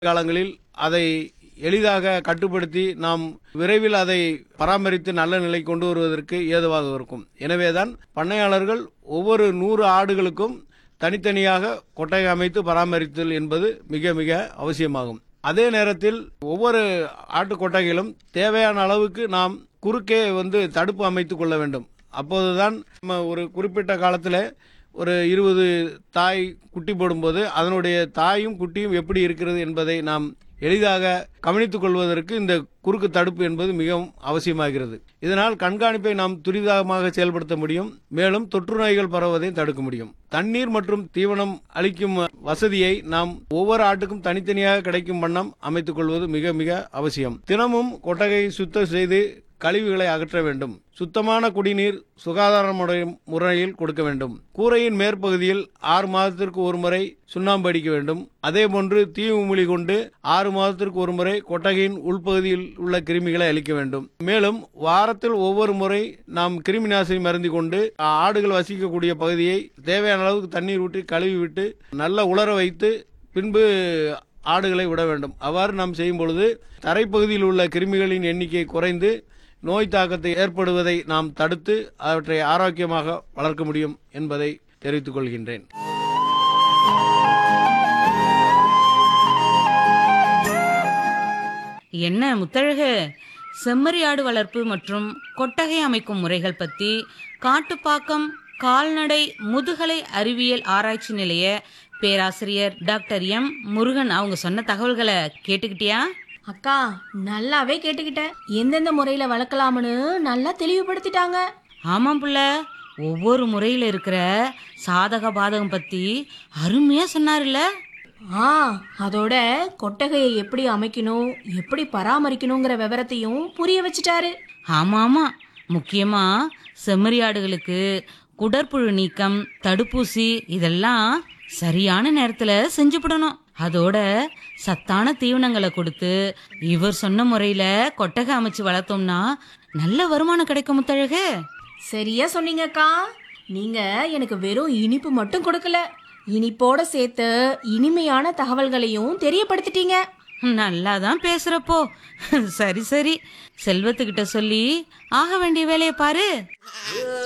காலங்களில் அதை எளிதாக கட்டுப்படுத்தி நாம் விரைவில் அதை பராமரித்து நல்ல நிலை கொண்டு வருவதற்கு ஏதுவாக இருக்கும் எனவேதான் பண்ணையாளர்கள் ஒவ்வொரு நூறு ஆடுகளுக்கும் தனித்தனியாக கொட்டகை அமைத்து பராமரித்தல் என்பது மிக மிக அவசியமாகும் அதே நேரத்தில் ஒவ்வொரு ஆட்டு கொட்டகையிலும் தேவையான அளவுக்கு நாம் குறுக்கே வந்து தடுப்பு அமைத்துக் கொள்ள வேண்டும் அப்போதுதான் நம்ம ஒரு குறிப்பிட்ட காலத்தில் ஒரு இருபது தாய் குட்டி போடும்போது அதனுடைய தாயும் குட்டியும் எப்படி இருக்கிறது என்பதை நாம் எளிதாக கவனித்துக் கொள்வதற்கு இந்த குறுக்கு தடுப்பு என்பது மிகவும் அவசியமாகிறது இதனால் கண்காணிப்பை நாம் துரிதமாக செயல்படுத்த முடியும் மேலும் தொற்று நோய்கள் பரவுவதை தடுக்க முடியும் தண்ணீர் மற்றும் தீவனம் அளிக்கும் வசதியை நாம் ஒவ்வொரு ஆட்டுக்கும் தனித்தனியாக கிடைக்கும் வண்ணம் அமைத்துக் கொள்வது மிக மிக அவசியம் தினமும் கொட்டகை சுத்தம் செய்து கழிவுகளை அகற்ற வேண்டும் சுத்தமான குடிநீர் சுகாதாரமுடைய முறையில் கொடுக்க வேண்டும் கூரையின் மேற்பகுதியில் ஆறு மாதத்திற்கு ஒரு முறை சுண்ணாம்பு அடிக்க வேண்டும் அதேபோன்று தீ உமிழி கொண்டு ஆறு மாதத்திற்கு ஒரு முறை கொட்டகையின் உள்பகுதியில் உள்ள கிருமிகளை அழிக்க வேண்டும் மேலும் வாரத்தில் ஒவ்வொரு முறை நாம் கிருமி நாசினி மருந்தி கொண்டு ஆடுகள் வசிக்கக்கூடிய பகுதியை தேவையான அளவுக்கு தண்ணீர் ஊற்றி கழுவி விட்டு நல்ல உலர வைத்து பின்பு ஆடுகளை விட வேண்டும் அவ்வாறு நாம் செய்யும் பொழுது தரைப்பகுதியில் உள்ள கிருமிகளின் எண்ணிக்கை குறைந்து நோய் தாக்கத்தை ஏற்படுவதை நாம் தடுத்து அவற்றை ஆரோக்கியமாக வளர்க்க முடியும் என்பதை தெரிவித்துக் கொள்கின்றேன் என்ன முத்தழகு செம்மறி ஆடு வளர்ப்பு மற்றும் கொட்டகை அமைக்கும் முறைகள் பத்தி காட்டுப்பாக்கம் கால்நடை முதுகலை அறிவியல் ஆராய்ச்சி நிலைய பேராசிரியர் டாக்டர் எம் முருகன் அவங்க சொன்ன தகவல்களை கேட்டுக்கிட்டியா அக்கா நல்லாவே கேட்டுக்கிட்டேன் எந்தெந்த முறையில வளர்க்கலாம்னு நல்லா தெளிவுபடுத்திட்டாங்க ஆமாம் புள்ள ஒவ்வொரு முறையில இருக்கிற சாதக பாதகம் பத்தி அருமையா சொன்னார்ல ஆ அதோட கொட்டகையை எப்படி அமைக்கணும் எப்படி பராமரிக்கணுங்கிற விவரத்தையும் புரிய வச்சுட்டாரு ஆமா ஆமா முக்கியமா செம்மறி ஆடுகளுக்கு குடற்புழு நீக்கம் தடுப்பூசி இதெல்லாம் சரியான நேரத்துல செஞ்சுவிடணும் அதோட சத்தான தீவனங்களை கொடுத்து இவர் சொன்ன முறையில கொட்டகை அமைச்சு வளர்த்தோம்னா நல்ல வருமானம் கிடைக்கும் முத்தழகு சரியா சொன்னீங்கக்கா நீங்க எனக்கு வெறும் இனிப்பு மட்டும் கொடுக்கல இனிப்போட சேர்த்து இனிமையான தகவல்களையும் தெரியப்படுத்திட்டீங்க நல்லா தான் பேசுறப்போ சரி சரி செல்வத்துக்கிட்ட சொல்லி ஆக வேண்டிய வேலையை பாரு